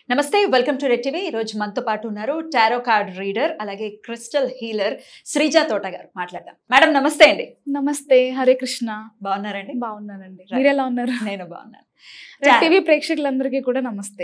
నమస్తే welcome to red TV ఈ రోజు మనతో పాటు ఉన్నారు టారో కార్డ్ రీడర్ అలాగే క్రిస్టల్ హీలర్ శ్రీజ తోట గారు మాట్లాడదాం మేడం నమస్తే అండి నమస్తే హరే కృష్ణ బాగున్నారండి బాగున్నానండి Right. మీరు ఎలా ఉన్నారు నేను బాగున్నాను రెడ్ టీవీ ప్రేక్షకులందరికీ కూడా నమస్తే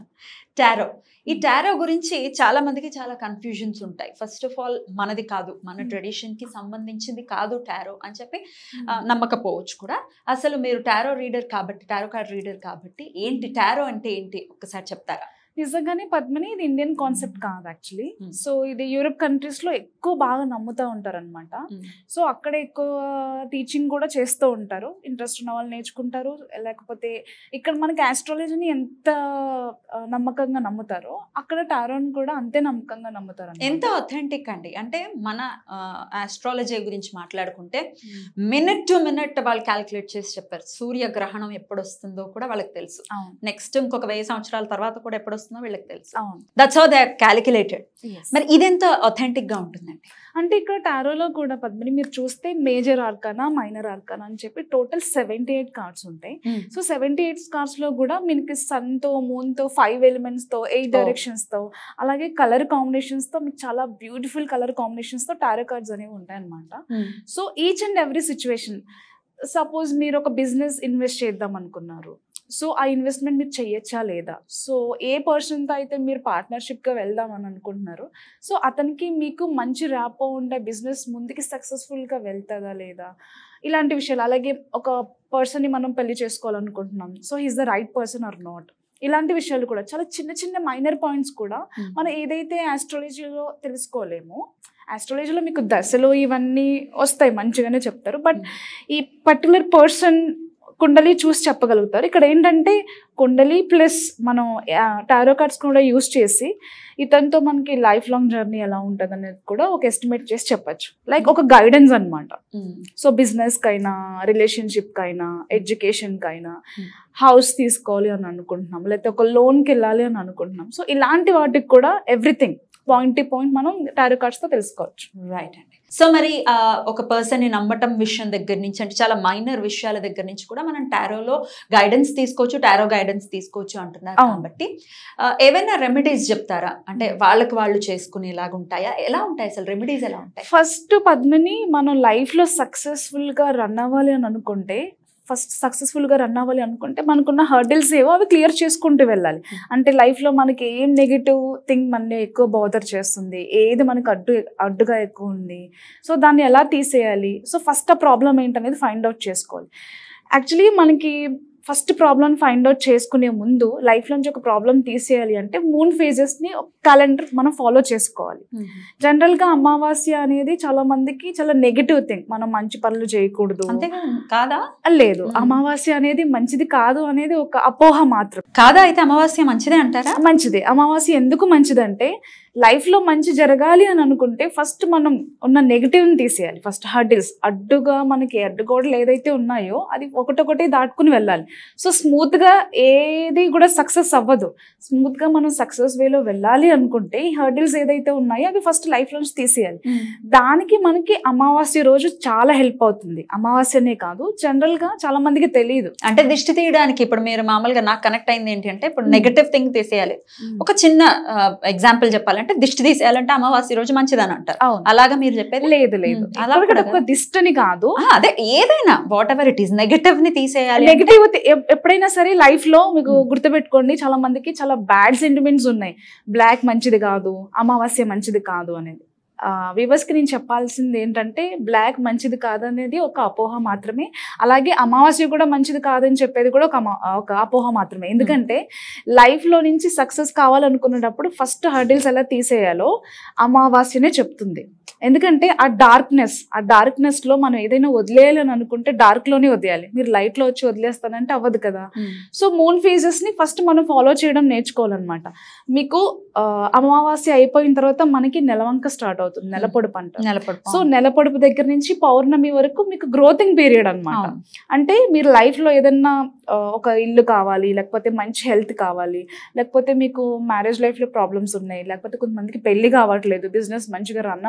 టారో ఈ టారో గురించి చాలా మందికి చాలా కన్ఫ్యూజన్స్ ఉంటాయి ఫస్ట్ ఆఫ్ ఆల్ మనది కాదు మన Hmm. ట్రెడిషన్ కి సంబంధించింది కాదు టారో అని చెప్పి ఆ, నమ్మకపోవచ్చు కూడా అసలు మీరు టారో రీడర్ కాబట్టి టారో కార్డ్ రీడర్ కాబట్టి ఏంటి టారో అంటే ఏంటి ఒక్కసారి చెప్తారా నిజంగానే పద్మని ఇది ఇండియన్ కాన్సెప్ట్ కాదు యాక్చువల్లీ Hmm. సో ఇది యూరోప్ కంట్రీస్ లో ఎక్కువ బాగా నమ్ముతూ ఉంటారు అనమాట సో అక్కడ ఎక్కువ టీచింగ్ కూడా చేస్తూ ఉంటారు ఇంట్రెస్ట్ ఉన్న వాళ్ళు నేర్చుకుంటారు లేకపోతే ఇక్కడ మనకి ఆస్ట్రాలజీని ఎంత ఆ, నమ్మకంగా నమ్ముతారో అక్కడ టారోని కూడా అంతే నమ్మకంగా నమ్ముతారు అన్నమాట. ఎంత అథెంటిక్ అండి అంటే మన ఆస్ట్రాలజీ గురించి మాట్లాడుకుంటే Hmm. మినిట్ టు మినిట్ వాళ్ళు క్యాలిక్యులేట్ చేసి చెప్పారు సూర్య గ్రహణం ఎప్పుడు వస్తుందో కూడా వాళ్ళకి తెలుసు అవును నెక్స్ట్ ఇంకొక వెయ్యి సంవత్సరాల తర్వాత కూడా ఎప్పుడు వస్తుందో వీళ్ళకి తెలుసు అవును that's how they calculated Yes. మరి ఇదెంత అథెంటిక్ గా ఉంటుందండి అంటే ఇక్కడ టారోలో కూడా పద్మిని మీరు చూస్తే మేజర్ ఆర్కానా మైనర్ ఆర్కానా అని చెప్పి టోటల్ సెవెంటీ ఎయిట్ కార్డ్స్ ఉంటాయి సో సెవెంటీ ఎయిట్ కార్డ్స్ లో కూడా మీకు సన్ తో మూన్ తో ఫైవ్ ఎలిమెంట్స్ తో ఎయిట్ Oh. డైరెక్షన్స్ తో అలాగే కలర్ కాంబినేషన్స్ తో మీకు చాలా బ్యూటిఫుల్ కలర్ కాంబినేషన్స్ తో టారో కార్డ్స్ అనేవి ఉంటాయి అనమాట so each and every situation suppose మీరు ఒక బిజినెస్ ఇన్వెస్ట్ చేద్దాం అనుకున్నారు సో ఆ ఇన్వెస్ట్మెంట్ మీరు చెయ్యొచ్చా లేదా సో ఏ పర్సన్తో అయితే మీరు పార్ట్నర్షిప్గా వెళ్దాం అని అనుకుంటున్నారు సో అతనికి మీకు మంచి ర్యాపో ఉండే బిజినెస్ ముందుకి సక్సెస్ఫుల్గా వెళ్తుందా లేదా ఇలాంటి విషయాలు అలాగే ఒక పర్సన్ని మనం పెళ్లి చేసుకోవాలనుకుంటున్నాం so is the right person or not ఇలాంటి విషయాలు కూడా చాలా చిన్న చిన్న మైనర్ పాయింట్స్ కూడా మనం ఏదైతే ఆస్ట్రాలజీలో తెలుసుకోలేమో ఆస్ట్రాలజీలో మీకు దశలు ఇవన్నీ వస్తాయి మంచిగానే చెప్తారు బట్ ఈ పర్టికులర్ పర్సన్ కుండలి చూసి చెప్పగలుగుతారు ఇక్కడ ఏంటంటే కుండలి ప్లస్ మనం టారో కార్డ్స్ కూడా యూస్ చేసి ఇతనితో మనకి లైఫ్ లాంగ్ జర్నీ ఎలా ఉంటుంది అనేది కూడా ఒక ఎస్టిమేట్ చేసి చెప్పచ్చు లైక్ ఒక గైడెన్స్ అనమాట సో బిజినెస్కి అయినా రిలేషన్షిప్కి అయినా ఎడ్యుకేషన్కి అయినా Hmm. హౌస్ తీసుకోవాలి అని అనుకుంటున్నాం లేకపోతే ఒక లోన్కి వెళ్ళాలి అని అనుకుంటున్నాం సో ఇలాంటి వాటికి కూడా ఎవ్రీథింగ్ పాయింట్ టు పాయింట్ మనం టారో కార్డ్స్తో తెలుసుకోవచ్చు రైట్ అండి సో మరి ఆ, ఒక పర్సన్ ని నమ్మటం విషయం దగ్గర నుంచి అంటే చాలా మైనర్ విషయాల దగ్గర నుంచి కూడా మనం టారోలో గైడెన్స్ తీసుకోవచ్చు టారో గైడెన్స్ తీసుకోవచ్చు అంటున్నారు అవును. కాబట్టి ఆ, ఏవైనా రెమెడీస్ చెప్తారా అంటే వాళ్ళకి వాళ్ళు చేసుకునేలాగా ఉంటాయా ఎలా ఉంటాయి అసలు రెమెడీస్ ఎలా ఉంటాయి ఫస్ట్ పద్మిని మనం లైఫ్లో సక్సెస్ఫుల్గా రన్ అవ్వాలి అని అనుకుంటే ఫస్ట్ సక్సెస్ఫుల్గా రన్ అవ్వాలి అనుకుంటే మనకున్న హర్డిల్స్ ఏవో అవి క్లియర్ చేసుకుంటూ వెళ్ళాలి Hmm. అంటే లైఫ్లో మనకి ఏం నెగిటివ్ థింగ్ మనని ఎక్కువ బాదర్ చేస్తుంది ఏది మనకి అడ్డు అడ్డుగా ఎక్కువ ఉంది సో దాన్ని ఎలా తీసేయాలి సో ఫస్ట్ ఆ ప్రాబ్లం ఏంటనేది ఫైండ్ అవుట్ చేసుకోవాలి యాక్చువల్లీ మనకి ఫస్ట్ ప్రాబ్లం ఫైండ్ అవుట్ చేసుకునే ముందు లైఫ్ నుంచి ఒక ప్రాబ్లం తీసేయాలి అంటే మూన్ ఫేజెస్ని క్యాలెండర్ మనం ఫాలో చేసుకోవాలి జనరల్ గా అమావాస్య అనేది చాలా మందికి చాలా నెగిటివ్ థింగ్ మనం మంచి పనులు చేయకూడదు అంతేగా కాదా లేదు మ్మ్. అమావాస్య అనేది మంచిది కాదు అనేది ఒక అపోహ మాత్రం కాదా అయితే అమావాస్య మంచిదే అంటారా మంచిదే అమావాస్య ఎందుకు మంచిదంటే లైఫ్ లో మంచి జరగాలి అని అనుకుంటే ఫస్ట్ మనం ఉన్న నెగిటివ్ ని తీసేయాలి ఫస్ట్ హర్డిల్స్ అడ్డుగా మనకి అడ్డుగోడలు ఏదైతే ఉన్నాయో అది ఒకటొకటి దాటుకుని వెళ్ళాలి సో స్మూత్ గా ఏది కూడా సక్సెస్ అవ్వదు స్మూత్ గా మనం సక్సెస్ వేలో వెళ్ళాలి అనుకుంటే ఈ హర్డిల్స్ ఏదైతే ఉన్నాయో అవి ఫస్ట్ లైఫ్ నుంచి తీసేయాలి దానికి మనకి అమావాస్య రోజు చాలా హెల్ప్ అవుతుంది అమావాస్యనే కాదు జనరల్ గా చాలా మందికి తెలియదు అంటే దిష్టి తీయడానికి ఇప్పుడు మీరు మామూలుగా నాకు కనెక్ట్ అయింది ఏంటి అంటే ఇప్పుడు Hmm. నెగటివ్ థింగ్ తీసేయాలి ఒక చిన్న ఎగ్జాంపుల్ చెప్పాలంటే దిష్టి తీసేయాలంటే అమావాస్య రోజు మంచిదని అంటారు అవును అలాగా మీరు చెప్పేది లేదు లేదు మ్మ్. అలా ఇక్కడ కూడా ఒక దిష్టని కాదు ఆ, అదే ఏదైనా whatever it is negative ని తీసేయాలి అంటే- నెగిటివ్ ఎప్పుడైనా సరే లైఫ్ లో మీకు మ్మ్. గుర్తుపెట్టుకోండి చాలా మందికి చాలా బ్యాడ్ సెంటిమెంట్స్ ఉన్నాయి బ్లాక్ మంచిది కాదు అమావాస్య మంచిది కాదు అనేది వివర్స్ కి నేను చెప్పాల్సింది ఏంటంటే బ్లాక్ మంచిది కాదనేది ఒక అపోహ మాత్రమే అలాగే అమావాస్య కూడా మంచిది కాదని చెప్పేది కూడా ఒక అమ- ఒక అపోహ మాత్రమే ఎందుకంటే లైఫ్ లో నుంచి సక్సెస్ కావాలనుకున్నప్పుడు ఫస్ట్ హర్డిల్స్ ఎలా తీసేయాలో అమావాస్యనే చెప్తుంది ఎందుకంటే ఆ డార్క్నెస్ ఆ డార్క్నెస్ లో మనం ఏదైనా వదిలేయాలని అనుకుంటే డార్క్ లోనే వదిలేయాలి మీరు లైట్ లో వచ్చి వదిలేస్తానంటే అవ్వదు కదా Hmm. సో మూన్ ఫేజెస్ ని ఫస్ట్ మనం ఫాలో చేయడం నేర్చుకోవాలన్నమాట మీకు ఆ, అమావాస్య అయిపోయిన తర్వాత మనకి నెలవంక స్టార్ట్ అవుతుంది నెలపొడుపు అంటారు నిలబడు సో నెలపొడుపు దగ్గర నుంచి పౌర్ణమి వరకు మీకు గ్రోతింగ్ పీరియడ్ అన్నమాట అవును. అంటే మీరు లైఫ్ లో ఏదన్నా ఆ, ఒక ఇల్లు కావాలి లేకపోతే మంచి హెల్త్ కావాలి లేకపోతే మీకు మ్యారేజ్ లైఫ్ లో ప్రాబ్లమ్స్ ఉన్నాయి లేకపోతే కొంతమందికి పెళ్లి కావట్లేదు బిజినెస్ మంచిగా రన్ అవ్వట్లేదు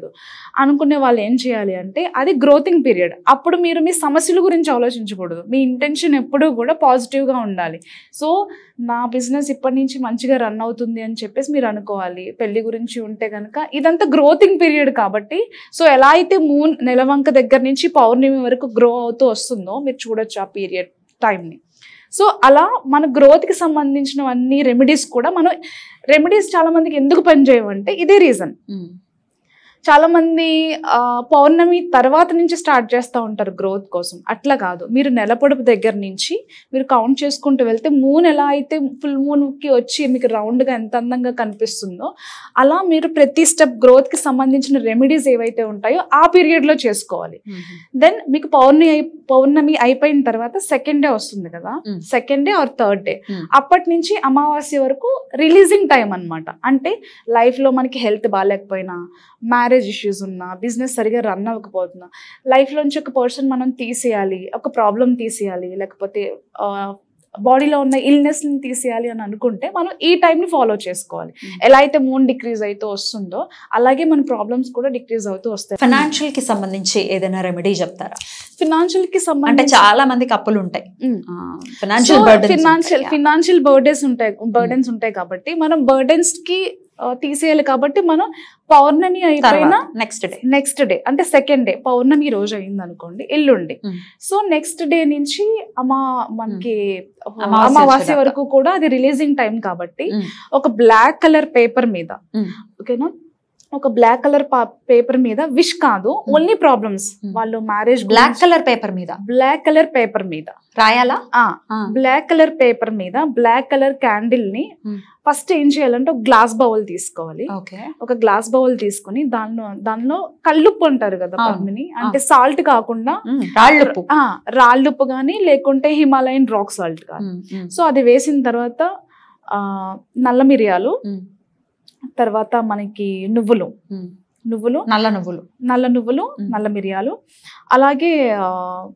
రావట్లేదు అనుకునే వాళ్ళు ఏం చేయాలి అంటే అది గ్రోతింగ్ పీరియడ్ అప్పుడు మీరు మీ సమస్యల గురించి ఆలోచించకూడదు మీ ఇంటెన్షన్ ఎప్పుడూ కూడా పాజిటివ్గా ఉండాలి సో నా బిజినెస్ ఇప్పటి నుంచి మంచిగా రన్ అవుతుంది అని చెప్పేసి మీరు అనుకోవాలి పెళ్లి గురించి ఉంటే కనుక ఇదంతా గ్రోతింగ్ పీరియడ్ కాబట్టి సో ఎలా అయితే మూన్ నెలవంక దగ్గర నుంచి పౌర్ణమి వరకు గ్రో అవుతూ వస్తుందో మీరు చూడొచ్చు ఆ పీరియడ్ టైంని సో అలా మన గ్రోత్కి సంబంధించినవన్నీ రెమెడీస్ కూడా మనం రెమెడీస్ చాలా మందికి ఎందుకు పనిచేయమంటే ఇదే రీజన్ ఉమ్. చాలా మంది ఆ, పౌర్ణమి తర్వాత నుంచి స్టార్ట్ చేస్తూ ఉంటారు గ్రోత్ కోసం అట్లా కాదు మీరు నెల పొడుపు దగ్గర నుంచి మీరు కౌంట్ చేసుకుంటూ వెళ్తే మూన్ ఎలా అయితే ఫుల్ మూన్కి వచ్చి మీకు రౌండ్గా ఎంత అందంగా కనిపిస్తుందో అలా మీరు ప్రతి స్టెప్ గ్రోత్కి సంబంధించిన రెమెడీస్ ఏవైతే ఉంటాయో ఆ పీరియడ్లో చేసుకోవాలి ఉమ్. దెన్ మీకు పౌర్ణమి అయి పౌర్ణమి అయిపోయిన తర్వాత సెకండ్ డే వస్తుంది కదా Mm. Second day or third day Mm. అప్పటి నుంచి అమావాస్య వరకు రిలీజింగ్ టైం అన్నమాట అంటే life లో మనకి హెల్త్ బాగాలేకపోయినా మ్యారేజ్ ఇష్యూస్ ఉన్నా బిజినెస్ సరిగా రన్ అవ్వకపోతున్నా లైఫ్లోంచి ఒక పర్సన్ మనం తీసేయాలి ఒక ప్రాబ్లం తీసేయాలి లేకపోతే బాడీలో ఉన్న ఇల్నెస్ని తీసేయాలి అని అనుకుంటే మనం ఈ టైంని ఫాలో చేసుకోవాలి Mm. ఎలా అయితే మూన్ డిక్రీజ్ అవుతూ వస్తుందో అలాగే మన ప్రాబ్లమ్స్ కూడా డిక్రీజ్ అవుతూ వస్తాయి ఫైనాన్షియల్ కి సంబంధించి ఏదైనా రెమెడీ చెప్తారా ఫినాన్షియల్ కి అంటే సంబంధించి చాలా మందికి అప్పులు ఉంటాయి ఉమ్. ఫైనాన్షియల్ ఫినాన్షియల్ ఫినాన్షియల్ బర్డెన్స్ ఉంటాయి బర్డెన్స్ ఉంటాయి కాబట్టి మనం బర్డెన్స్ కి ఆ, తీసేయాలి కాబట్టి మనం పౌర్ణమి అయిపోయిన నెక్స్ట్ డే నెక్స్ట్ డే అంటే సెకండ్ డే పౌర్ణమి రోజు అయింది అనుకోండి ఎల్లుండి Mm. సో నెక్స్ట్ డే నుంచి అమా మనకి అమావాస్య అమావాస్య వచ్చేదాకా. వరకు కూడా అది రిలీజింగ్ టైం కాబట్టి Mm. ఒక బ్లాక్ కలర్ పేపర్ మీద Mm. ఓకేనా ఒక బ్లాక్ కలర్ పేపర్ మీద విష్ కాదు ఓన్లీ ప్రాబ్లమ్స్ Mm. వాళ్ళు మ్యారేజ్ బ్లాక్ కలర్ పేపర్ మీద బ్లాక్ కలర్ పేపర్ మీద రాయాలా ఆ ఆ. బ్లాక్ కలర్ పేపర్ మీద బ్లాక్ కలర్ క్యాండిల్ ని Hmm. ఫస్ట్ ఏం చేయాలంటే ఒక గ్లాస్ బౌల్ తీసుకోవాలి ఓకే ఒక గ్లాస్ బౌల్ తీసుకుని దానిలో దానిలో కల్లుప్పు అంటారు కదా అవును. పద్మిని అంటే సాల్ట్ కాకుండా రాళ్ళుప్పు ఆ రాళ్ళుప్పు కానీ లేకుంటే హిమాలయన్ రాక్ సాల్ట్ కానీ ఉమ్, ఉమ్, సో అది వేసిన తర్వాత ఆ నల్ల మిరియాలు ఉమ్, తర్వాత మనకి నువ్వులు ఉమ్. నువ్వులు నల్ల నువ్వులు నల్ల నువ్వులు Hmm. నల్ల మిరియాలు అలాగే ఆ,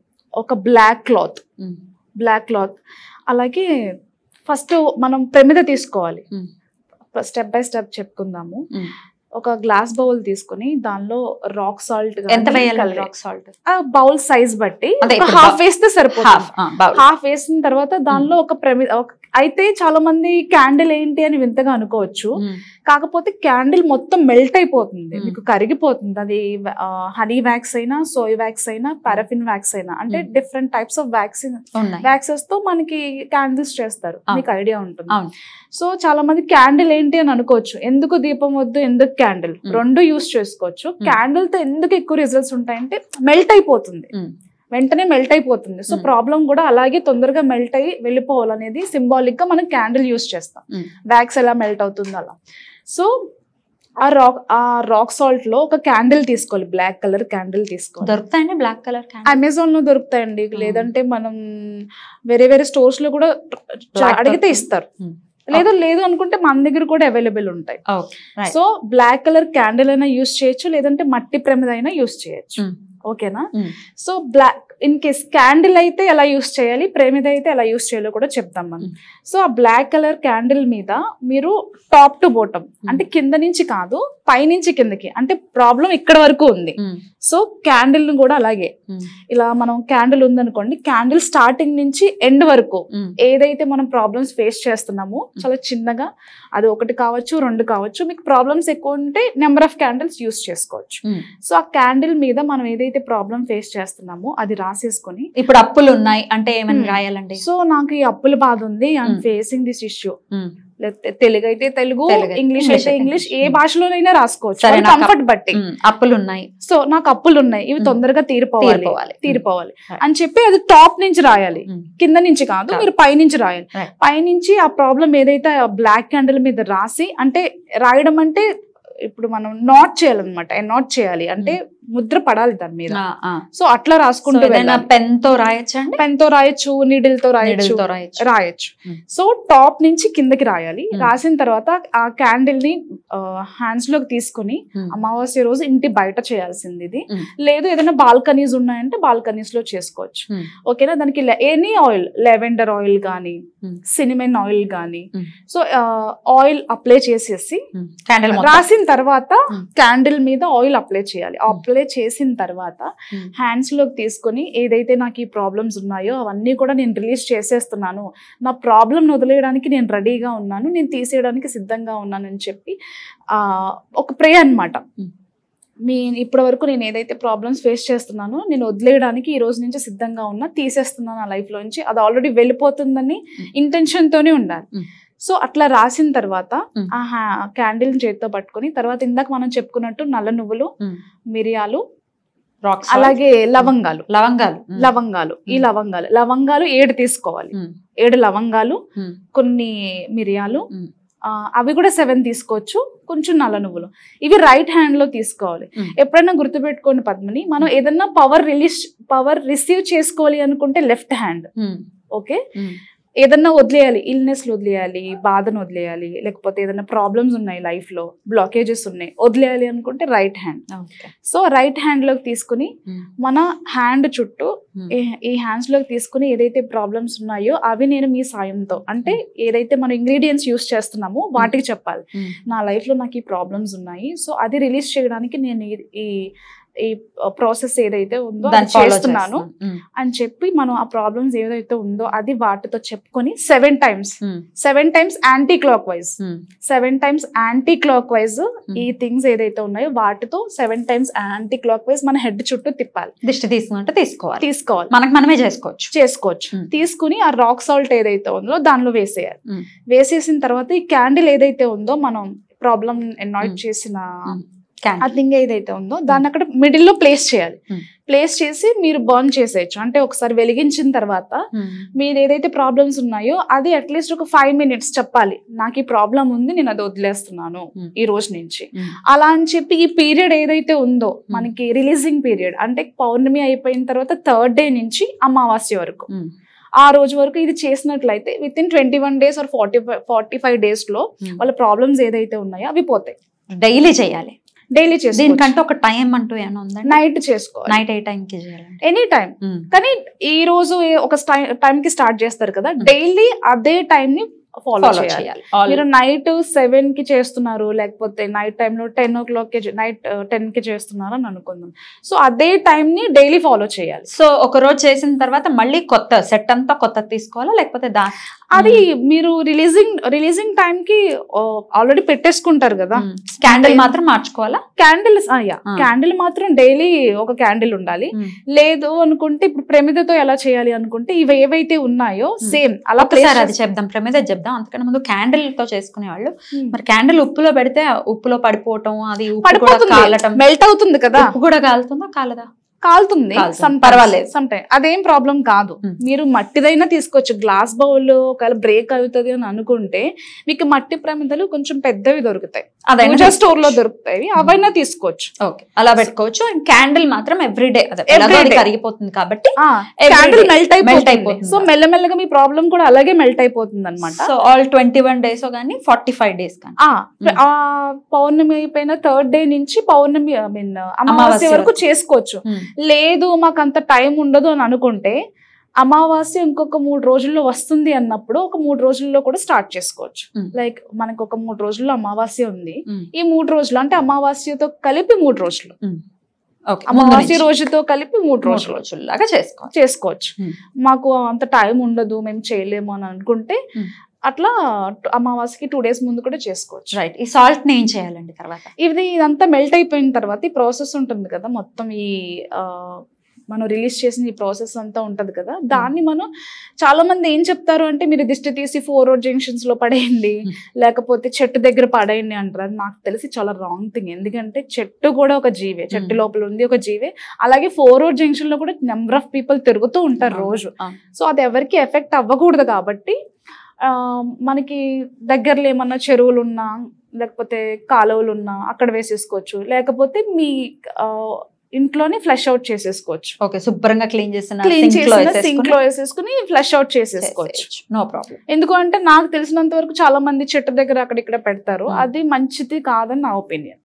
ఒక బ్లాక్ క్లాత్ ఉమ్, బ్లాక్ క్లాత్ అలాగే ఫస్ట్ మనం ప్రమిద తీసుకోవాలి Hmm. స్టెప్ బై స్టెప్ చెప్పుకుందాము ఉమ్. ఒక గ్లాస్ బౌల్ తీసుకొని దానిలో రాక్ సాల్ట్ ఎంత వేయాలి రాక్ సాల్ట్ బౌల్ సైజ్ బట్టి అదే ఇప్పుడు హాఫ్ బౌ- వేస్తే సరిపోతుంది హాఫ్ బౌల్ హాఫ్ వేసిన తర్వాత దానిలో ఒక ప్రమి ఒక- అయితే చాలా మంది క్యాండిల్ ఏంటి అని వింతగా అనుకోవచ్చు కాకపోతే క్యాండిల్ మొత్తం మెల్ట్ అయిపోతుంది Hmm. మీకు కరిగిపోతుంది అది హనీ వ్యాక్స్ అయినా సోయ్ వ్యాక్స్ అయినా పారాఫిన్ వ్యాక్స్ అయినా అంటే Hmm. Different types of vaccine ఉన్నాయి వ్యాక్సెస్ తో మనకి క్యాండిల్స్ చేస్తారు అవును. మీకు ఐడియా ఉంటుంది అవును. సో చాలా మంది క్యాండిల్ ఏంటి అని అనుకోవచ్చు ఎందుకు దీపం వద్దు ఎందుకు క్యాండిల్ Hmm. రెండు యూస్ చేసుకోవచ్చు క్యాండిల్ తో ఎందుకు ఎక్కువ రిజల్ట్స్ ఉంటాయంటే మెల్ట్ అయిపోతుంది ఉమ్, వెంటనే మెల్ట్ అయిపోతుంది సో Hmm. ప్రాబ్లం కూడా అలాగే తొందరగా మెల్ట్ అయ్యి వెళ్ళిపోవాలనేది సింబాలిక్ గా మనం క్యాండిల్ యూస్ చేస్తాం ఉమ్, వ్యాక్స్ ఎలా మెల్ట్ అవుతుంది అలా సో ఆ రాక్ ఆ రాక్ సాల్ట్ లో ఒక క్యాండిల్ తీసుకోవాలి బ్లాక్ కలర్ క్యాండిల్ తీసుకోవాలి దొరుకుతాయండి బ్లాక్ కలర్ అమెజాన్ లో దొరుకుతాయండి Hmm. లేదంటే మనం వేరే వేరే స్టోర్స్ లో కూడా Black అడిగితే దొరుకుతుంది. ఇస్తారు Hmm. లేదు లేదు అనుకుంటే మన దగ్గర కూడా అవైలబుల్ ఉంటాయి okay Right. So black colour candle అయినా యూస్ చేయొచ్చు లేదంటే మట్టి ప్రమిద అయినా యూస్ చేయొచ్చు Hmm. ఓకేనా Hmm. So black in case candle అయితే ఎలా యూస్ చేయాలి ప్రమిద అయితే ఎలా యూస్ చేయాలో కూడా చెప్తాం మనం Hmm. సో ఆ బ్లాక్ కలర్ క్యాండిల్ మీద మీరు టాప్ టు బాటమ్ అంటే కింద నుంచి కాదు పైనుంచి కిందకి అంటే ప్రాబ్లం ఇక్కడ వరకు ఉంది ఉమ్, సో క్యాండిల్ కూడా అలాగే ఉమ్, ఇలా మనం క్యాండిల్ ఉందనుకోండి క్యాండిల్ స్టార్టింగ్ నుంచి ఎండ్ వరకు ఉమ్, ఏదైతే మనం ప్రాబ్లమ్స్ ఫేస్ చేస్తున్నామో చాలా చిన్నగా అది ఒకటి కావచ్చు రెండు కావచ్చు మీకు ప్రాబ్లమ్స్ ఎక్కువ ఉంటే నెంబర్ ఆఫ్ క్యాండిల్స్ యూస్ చేసుకోవచ్చు ఉమ్. సో ఆ క్యాండిల్ మీద మనం ఏదైతే ప్రాబ్లం ఫేస్ చేస్తున్నామో అది రాసేసుకొని ఇప్పుడు అప్పులు ఉన్నాయి అంటే ఏమైనా ఉమ్. రాయాలండి సో నాకు ఈ అప్పుల బాధ ఉంది I'm Hmm. Facing this issue ఉమ్, తెలుగు అయితే తెలుగు తెలుగు అయితే ఇంగ్లీష్ English అయితే అయితే ఇంగ్లీష్ ఏ English. భాషలోనైనా రాసుకోవచ్చు సరే, నాకు కంఫర్ట్ బట్టి ఉమ్, అప్పులు ఉన్నాయి సో నాకు అప్పులు ఉన్నాయి ఇవి Hmm. తొందరగా తీరిపోవాలి తీరిపోవాలి. తీరిపోవాలి Right. అని చెప్పి అది టాప్ నుంచి రాయాలి ఉమ్, కింద నుంచి కాదు కాదు. మీరు పైనుంచి రాయాలి Right. పైనుంచి ఆ ప్రాబ్లం ఏదైతే బ్లాక్ క్యాండిల్ మీద రాసి అంటే రాయడం అంటే ఇప్పుడు మనం నాట్ చేయాలన్నమాట నాట్ చేయాలి అంటే ముద్ర పడాలి దాని మీద ఆ, ఆ. సో అట్లా సో రాసుకుంటూ ఏదైనా వెళ్ళాలి పెన్ తో రాయచ్చండి పెన్ తో రాయొచ్చు నీడిల్ తో రాయొచ్చు Needle తో రాయొచ్చు రాయొచ్చు Hmm. సో టాప్ నుంచి కిందకి రాయాలి Hmm. రాసిన తర్వాత ఆ క్యాండిల్ ని హ్యాండ్స్ లోకి తీసుకుని Hmm. అమావాస్య రోజు ఇంటి బయట చేయాల్సింది ఇది Hmm. లేదు ఏదైనా బాల్కనీస్ ఉన్నాయంటే బాల్కనీస్ లో చేసుకోవచ్చు Hmm. ఓకేనా దానికి ఎనీ ఆయిల్ లెవెండర్ ఆయిల్ కానీ Hmm. సినిమెన్ ఆయిల్ కానీ Hmm. సో ఆయిల్ అప్లై చేసేసి క్యాండిల్ రాసిన తర్వాత Hmm. క్యాండిల్ మీద ఆయిల్ అప్లై చేయాలి అప్లై చేసిన తర్వాత Hmm. హ్యాండ్స్ లోకి తీసుకొని ఏదైతే నాకు ఈ ప్రాబ్లమ్స్ ఉన్నాయో అవన్నీ కూడా నేను రిలీజ్ చేసేస్తున్నాను నా ప్రాబ్లం వదిలేయడానికి నేను రెడీగా ఉన్నాను నేను తీసేయడానికి సిద్ధంగా ఉన్నాను అని చెప్పి ఆ, ఒక ప్రే అన్నమాట Hmm. మీ ఇప్పటి వరకు నేను ఏదైతే ప్రాబ్లమ్స్ ఫేస్ చేస్తున్నానో నేను వదిలేయడానికి ఈ రోజు నుంచి సిద్ధంగా ఉన్నా తీసేస్తున్నాను నా లైఫ్ లోంచి అది ఆల్రెడీ వెళ్ళిపోతుందని Hmm. ఇంటెన్షన్ తోనే ఉండాలి Hmm. సో అట్లా రాసిన తర్వాత Hmm. ఆ క్యాండిల్ చేతితో పట్టుకొని తర్వాత ఇందాక మనం చెప్పుకున్నట్టు నల్ల నువ్వులు మిరియాలు రాక్ అలాగే లవంగాలు లవంగాలు లవంగాలు ఈ మ్మ్. లవంగాలు లవంగాలు ఏడు తీసుకోవాలి మ్మ్. ఏడు లవంగాలు మ్మ్. కొన్ని మిరియాలు మ్మ్. ఆ, అవి కూడా సెవెన్ తీసుకోవచ్చు కొంచెం నల్ల నువ్వులు ఇవి రైట్ హ్యాండ్ లో తీసుకోవాలి మ్మ్. ఎప్పుడైనా గుర్తుపెట్టుకోండి పద్మని మనం ఏదన్నా పవర్ రిలీజ్ పవర్ రిసీవ్ చేసుకోవాలి అనుకుంటే లెఫ్ట్ హ్యాండ్ మ్మ్. ఓకే మ్మ్. ఏదన్నా వదిలేయాలి ఇల్నెస్ వదిలేయాలి బాధను వదిలేయాలి లేకపోతే ఏదైనా ప్రాబ్లమ్స్ ఉన్నాయి లైఫ్ లో బ్లాకేజెస్ ఉన్నాయి వదిలేయాలి అనుకుంటే right hand okay so right hand లోకి తీసుకుని మ్మ్. మన హ్యాండ్ చుట్టూ మ్మ్. ఈ- ఈ హ్యాండ్స్ లోకి తీసుకుని ఏదైతే ప్రాబ్లమ్స్ ఉన్నాయో అవి నేను మీ సాయంతో అంటే ఏదైతే మనం ఇంగ్రీడియంట్స్ యూస్ చేస్తున్నామో వాటికి చెప్పాలి మ్మ్. నా లైఫ్ లో నాకు ఈ ప్రాబ్లమ్స్ ఉన్నాయి సో అది రిలీజ్ చేయడానికి నేను ఈ- ఈ ఈ ప్రాసెస్ ఏదైతే ఉందో అది దాన్ని follow చేస్తున్నాను చేస్తాను. మ్మ్. అని చెప్పి మనం ఆ ప్రాబ్లమ్స్ ఏదైతే ఉందో అది వాటితో చెప్పుకొని సెవెన్ టైమ్స్ మ్మ్. Seven times anticlockwise మ్మ్. Seven times anticlockwise ఈ థింగ్స్ ఏదైతే ఉన్నాయో వాటితో seven times anticlockwise మన హెడ్ చుట్టూ తిప్పాలి దిష్టి తీసుకుంటే తీసుకోవాలి తీసుకోవాలి మనకు మనమే చేసుకోవచ్చు చేసుకోవచ్చు మ్మ్. తీసుకుని ఆ రాక్ సాల్ట్ ఏదైతే ఉందో దానిలో వేసేయాలి మ్మ్. వేసేసిన తర్వాత ఈ క్యాండిల్ ఏదైతే ఉందో మనం ప్రాబ్లం ఎనాయిట్ మ్మ్. చేసిన మ్మ్. ఆ క్యాండిల్ థింగ్ ఏదైతే ఉందో దాన్ని అక్కడ మిడిల్ లో ప్లేస్ చేయాలి మ్మ్. ప్లేస్ చేసి మీరు బర్న్ చేసేయచ్చు అంటే ఒకసారి వెలిగించిన తర్వాత మ్మ్. మీరు ఏదైతే ప్రాబ్లమ్స్ ఉన్నాయో అది అట్లీస్ట్ ఒక ఫైవ్ మినిట్స్ చెప్పాలి నాకు ఈ ప్రాబ్లం ఉంది నేను అది వదిలేస్తున్నాను మ్మ్. ఈ రోజు నుంచి మ్మ్. అలా అని చెప్పి ఈ పీరియడ్ ఏదైతే ఉందో మనకి రిలీజింగ్ పీరియడ్ అంటే పౌర్ణమి అయిపోయిన తర్వాత థర్డ్ డే నుంచి అమావాస్య వరకు మ్మ్. ఆ రోజు వరకు ఇది చేసినట్లయితే within twenty one days or forty five forty five days లో మ్మ్. వాళ్ళ ప్రాబ్లమ్స్ ఏదైతే ఉన్నాయో అవి పోతాయి డైలీ చేయాలి డైలీ చేసుకోవాలి దీనికంటే ఒక టైం అంటూ ఏమైనా ఉందండి నైట్ చేసుకోవాలి నైట్ ఏ టైం కి చేయాలండి ఎనీ టైం మ్మ్. కానీ ఈ రోజు ఏ- ఒక టైం కి స్టార్ట్ చేస్తారు కదా Hmm. డైలీ అదే టైం ని ఫాలో ఫాలో చేయాలి చేయాలి All- మీరు నైట్ సెవెన్ కి చేస్తున్నారు లేకపోతే నైట్ టైంలో టెన్ ఓ క్లాక్ కి నైట్ టెన్ కి చేస్తున్నారు అని అనుకుందాం సో అదే టైం ని డైలీ ఫాలో చేయాలి సో ఒక రోజు చేసిన తర్వాత మళ్ళీ కొత్త సెట్ అంతా కొత్త తీసుకోవాలా లేకపోతే దా అది మీరు రిలీజింగ్ రిలీజింగ్ టైం కి ఆల్రెడీ పెట్టేసుకుంటారు కదా క్యాండిల్ మాత్రం మార్చుకోవాలా క్యాండిల్స్ యా Ah. క్యాండిల్ మాత్రం డైలీ ఒక క్యాండిల్ ఉండాలి లేదు అనుకుంటే ఇప్పుడు ప్రమిదతో ఎలా చేయాలి అనుకుంటే ఇవి ఏవైతే ఉన్నాయో Hmm. సేమ్ అలా ఒకసారి అది చెప్దాం ప్రమిద చెప్దాం అంతకన్నా ముందు క్యాండిల్ తో చేసుకునే వాళ్ళు మరి క్యాండిల్ ఉప్పులో పెడితే ఉప్పులో పడిపోవటం అది ఉప్పు కూడా కాలటం పడిపోతుంది మెల్ట్ అవుతుంది కదా ఉప్పు కూడా కాలుతుందా కాలదా కాలుతుంది కాలుతుంది. Sometimes- పర్వాలేదు. sometimes. అదేం ప్రాబ్లం కాదు Hmm. మీరు మట్టిదైనా తీసుకోవచ్చు గ్లాస్ బౌల్ ఒకవేళ బ్రేక్ అవుతుంది అని అనుకుంటే మీకు మట్టి ప్రమిదలు కొంచెం పెద్దవి దొరుకుతాయి అదైనా పూజా స్టోర్ లో దొరుకుతాయి అవైనా తీసుకోవచ్చు ఓకే అలా పెట్టుకోవచ్చు అండ్ క్యాండిల్ మాత్రం ఎవ్రీడే అదే Every ఎలాగో అది day. కరిగిపోతుంది కాబట్టి Every candle day. Melt Melt అయిపోతుంది అయిపోతుంది. సో మెల్లమెల్లగా మీ ప్రాబ్లం కూడా అలాగే మెల్ట్ అయిపోతుంది అనమాట so all twenty one days కానీ ఫార్టీ ఫైవ్ డేస్ కానీ ఆ పౌర్ణమి అయిపోయిన థర్డ్ డే నుంచి పౌర్ణమి ఐ మీన్ అమావాస్య అమావాస్య వరకు వరకు. చేసుకోవచ్చు లేదు మాకు అంత టైం ఉండదు అని అనుకుంటే అమావాస్య ఇంకొక మూడు రోజుల్లో వస్తుంది అన్నప్పుడు ఒక మూడు రోజుల్లో కూడా స్టార్ట్ చేసుకోవచ్చు Mm. లైక్ మనకు ఒక మూడు రోజుల్లో అమావాస్య ఉంది ఈ మూడు రోజులు అంటే అమావాస్యతో కలిపి మూడు రోజులు ఓకే అమావాస్య రోజుతో కలిపి మూడు రోజు రోజులు రోజుల్లాగా చేసుకోవచ్చు చేసుకోవచ్చు Mm. మాకు అంత టైం ఉండదు మేము చేయలేము అని అనుకుంటే Mm. అట్లా అమావాస్యకి టూ డేస్ ముందు కూడా చేసుకోవచ్చు రైట్ ఈ సాల్ట్ ని ఏం చేయాలండి తర్వాత ఇది ఇదంతా మెల్ట్ అయిపోయిన తర్వాత ఈ ప్రాసెస్ ఉంటుంది కదా మొత్తం ఈ ఆ, మనం రిలీజ్ చేసిన ఈ ప్రాసెస్ అంతా ఉంటది కదా దాన్ని మనం చాలా మంది ఏం చెప్తారు అంటే మీరు దిష్టి తీసి ఫోర్ రోడ్ జంక్షన్స్ లో పడేయండి Hmm. లేకపోతే చెట్టు దగ్గర పడేయండి అంటారు అది నాకు తెలిసి చాలా రాంగ్ థింగ్ ఎందుకంటే చెట్టు కూడా ఒక జీవే చెట్టు Hmm. లోపల ఉంది ఒక జీవే అలాగే ఫోర్ రోడ్ జంక్షన్ లో కూడా నెంబర్ ఆఫ్ పీపుల్ తిరుగుతూ ఉంటారు రోజు సో అది ఎవరికి ఎఫెక్ట్ అవ్వకూడదు కాబట్టి ఆ, మనకి దగ్గరలో ఏమన్నా చెరువులు ఉన్నా లేకపోతే కాలువలు ఉన్నా అక్కడ వేసేసుకోవచ్చు లేకపోతే మీ ఆ, ఇంట్లోనే ఫ్లష్ అవుట్ చేసేసుకోవచ్చు ఓకే శుభ్రంగా క్లీన్ చేసిన క్లీన్ sink లో చేసిన సింక్ వేసేసుకుని లో వేసేసుకుని ఫ్లష్ అవుట్ చేసేసుకోవచ్చు చేసేయచ్చు. నో ప్రాబ్లం ఎందుకు అంటే నాకు తెలిసినంత వరకు చాలా మంది చెట్టు దగ్గర అక్కడ ఇక్కడ పెడతారు Hmm. అది మంచిది కాదని నా ఒపీనియన్